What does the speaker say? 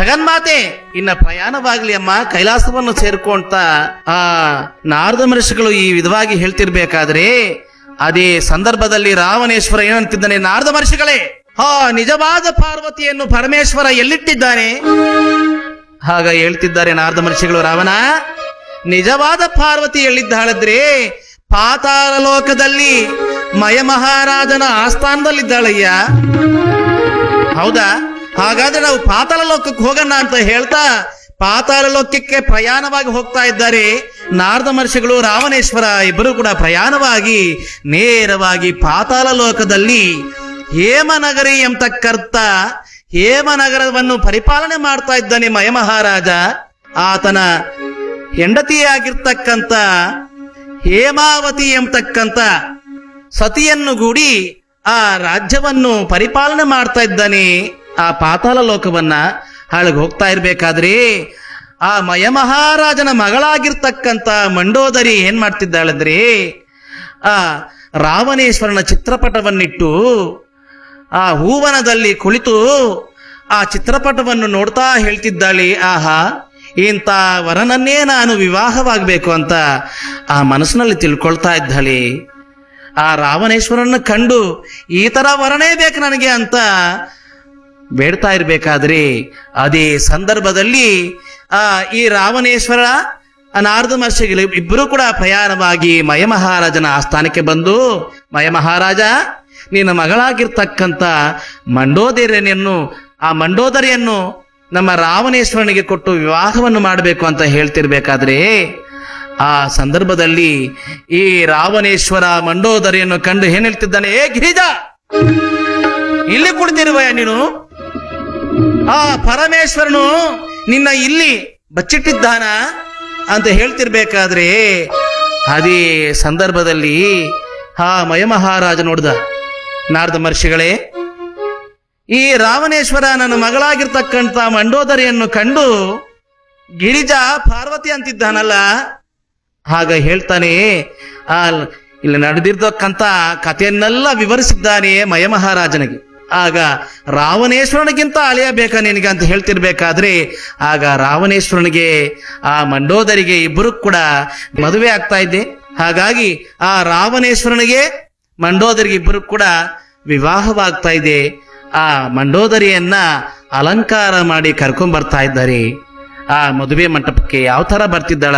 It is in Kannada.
ಜಗನ್ಮಾತೆ ಇನ್ನ ಪ್ರಯಾಣವಾಗ್ಲಿ ಅಮ್ಮ ಕೈಲಾಸವನ್ನು ಸೇರ್ಕೊಂತ ಆ ನಾರದ ಮನುಷ್ಯಗಳು ಈ ವಿಧವಾಗಿ ಹೇಳ್ತಿರ್ಬೇಕಾದ್ರೆ ಅದೇ ಸಂದರ್ಭದಲ್ಲಿ ರಾವಣೇಶ್ವರ ಏನಂತಿದ್ದಾನೆ ನಾರದ ಮಹರ್ಷಿಗಳೇ ಹಾ ನಿಜವಾದ ಪಾರ್ವತಿಯನ್ನು ಪರಮೇಶ್ವರ ಎಲ್ಲಿಟ್ಟಿದ್ದಾನೆ ಆಗ ಹೇಳ್ತಿದ್ದಾರೆ ನಾರದ ಮಹರ್ಷಿಗಳು ರಾವಣ ನಿಜವಾದ ಪಾರ್ವತಿ ಎಲ್ಲಿದ್ದಾಳಂದ್ರೆ ಪಾತಾಳ ಲೋಕದಲ್ಲಿ ಮಯ ಮಹಾರಾಜನ ಆಸ್ಥಾನದಲ್ಲಿದ್ದಾಳಯ್ಯ ಹೌದಾ ಹಾಗಾದ್ರೆ ನಾವು ಪಾತಾಳ ಲೋಕಕ್ಕೆ ಹೋಗೋಣ ಅಂತ ಹೇಳ್ತಾ ಪಾತಾಳ ಲೋಕಕ್ಕೆ ಪ್ರಯಾಣವಾಗಿ ಹೋಗ್ತಾ ಇದ್ದಾರೆ ನಾರದ ಮಹರ್ಷಿಗಳು ರಾವಣೇಶ್ವರ ಇಬ್ಬರು ಕೂಡ ಪ್ರಯಾಣವಾಗಿ ನೇರವಾಗಿ ಪಾತಾಳ ಲೋಕದಲ್ಲಿ ಹೇಮನಗರಿ ಎಂಬತಕ್ಕರ್ಥ ಹೇಮನಗರವನ್ನು ಪರಿಪಾಲನೆ ಮಾಡ್ತಾ ಇದ್ದಾನೆ ಮಯ ಮಹಾರಾಜ ಆತನ ಹೆಂಡತಿಯಾಗಿರ್ತಕ್ಕಂಥ ಹೇಮಾವತಿ ಎಂಬತಕ್ಕಂಥ ಸತಿಯನ್ನು ಗೂಡಿ ಆ ರಾಜ್ಯವನ್ನು ಪರಿಪಾಲನೆ ಮಾಡ್ತಾ ಇದ್ದಾನೆ ಆ ಪಾತಾಳ ಲೋಕವನ್ನ ಹಾಳಗ್ ಹೋಗ್ತಾ ಇರ್ಬೇಕಾದ್ರೆ ಆ ಮಯ ಮಹಾರಾಜನ ಮಗಳಾಗಿರ್ತಕ್ಕಂಥ ಮಂಡೋದರಿ ಏನ್ ಮಾಡ್ತಿದ್ದಾಳಂದ್ರೆ ಆ ರಾವಣೇಶ್ವರನ ಚಿತ್ರಪಟವನ್ನಿಟ್ಟು ಆ ಹೂವನದಲ್ಲಿ ಕುಳಿತು ಆ ಚಿತ್ರಪಟವನ್ನು ನೋಡ್ತಾ ಹೇಳ್ತಿದ್ದಾಳೆ ಆಹಾ ಇಂಥ ವರನನ್ನೇ ನಾನು ವಿವಾಹವಾಗಬೇಕು ಅಂತ ಆ ಮನಸ್ಸಿನಲ್ಲಿ ತಿಳ್ಕೊಳ್ತಾ ಇದ್ದಾಳೆ ಆ ರಾವಣೇಶ್ವರನ್ನ ಕಂಡು ಈ ತರ ವರನೇ ಬೇಕು ನನಗೆ ಅಂತ ಬೇಡ್ತಾ ಇರ್ಬೇಕಾದ್ರೆ ಅದೇ ಸಂದರ್ಭದಲ್ಲಿ ಆ ಈ ರಾವಣೇಶ್ವರ ಆ ನಾರದ ಮಹರ್ಷಿಗಳು ಇಬ್ಬರು ಕೂಡ ಪ್ರಯಾಣವಾಗಿ ಮಯ ಮಹಾರಾಜನ ಆಸ್ಥಾನಕ್ಕೆ ಬಂದು ಮಯ ಮಹಾರಾಜ ನಿನ್ನ ಮಗಳಾಗಿರ್ತಕ್ಕಂಥ ಮಂಡೋದರಿಯನ್ನು ಆ ಮಂಡೋದರಿಯನ್ನು ನಮ್ಮ ರಾವಣೇಶ್ವರನಿಗೆ ಕೊಟ್ಟು ವಿವಾಹವನ್ನು ಮಾಡಬೇಕು ಅಂತ ಹೇಳ್ತಿರ್ಬೇಕಾದ್ರೆ ಆ ಸಂದರ್ಭದಲ್ಲಿ ಈ ರಾವಣೇಶ್ವರ ಮಂಡೋದರಿಯನ್ನು ಕಂಡು ಏನ್ ಹೇಳ್ತಿದ್ದಾನೆ ಏ ಗಿರಿಜ ಇಲ್ಲಿ ಕುಳಿತಿರುವಯ ನೀನು ಆ ಪರಮೇಶ್ವರನು ನಿನ್ನ ಇಲ್ಲಿ ಬಚ್ಚಿಟ್ಟಿದ್ದಾನ ಅಂತ ಹೇಳ್ತಿರ್ಬೇಕಾದ್ರೆ ಅದೇ ಸಂದರ್ಭದಲ್ಲಿ ಆ ಮಯ ಮಹಾರಾಜ ನೋಡ್ದ ನಾರದ ಮಹರ್ಷಿಗಳೇ ಈ ರಾವಣೇಶ್ವರ ನನ್ನ ಮಗಳಾಗಿರ್ತಕ್ಕಂಥ ಮಂಡೋದರಿಯನ್ನು ಕಂಡು ಗಿರಿಜಾ ಪಾರ್ವತಿ ಅಂತಿದ್ದಾನಲ್ಲ ಆಗ ಹೇಳ್ತಾನೆ ಆ ಇಲ್ಲಿ ನಡೆದಿರ್ತಕ್ಕಂಥ ಕಥೆಯನ್ನೆಲ್ಲ ವಿವರಿಸಿದ್ದಾನೆ ಮಯ ಮಹಾರಾಜನಿಗೆ ಆಗ ರಾವಣೇಶ್ವರನಿಗಿಂತ ಅಳಿಯ ಬೇಕಾ ನಿನಗೆ ಅಂತ ಹೇಳ್ತಿರ್ಬೇಕಾದ್ರೆ ಆಗ ರಾವಣೇಶ್ವರನಿಗೆ ಆ ಮಂಡೋದರಿಗೆ ಇಬ್ಬರು ಕೂಡ ಮದುವೆ ಆಗ್ತಾ ಇದ್ದೆ ಹಾಗಾಗಿ ಆ ರಾವಣೇಶ್ವರನಿಗೆ ಮಂಡೋದರಿಗೆ ಇಬ್ಬರು ಕೂಡ ವಿವಾಹವಾಗ್ತಾ ಇದೆ ಆ ಮಂಡೋದರಿಯನ್ನ ಅಲಂಕಾರ ಮಾಡಿ ಕರ್ಕೊಂಡ್ ಬರ್ತಾ ಇದ್ದಾರೆ ಆ ಮದುವೆ ಮಂಟಪಕ್ಕೆ ಯಾವ ತರ ಬರ್ತಿದ್ದಾಳ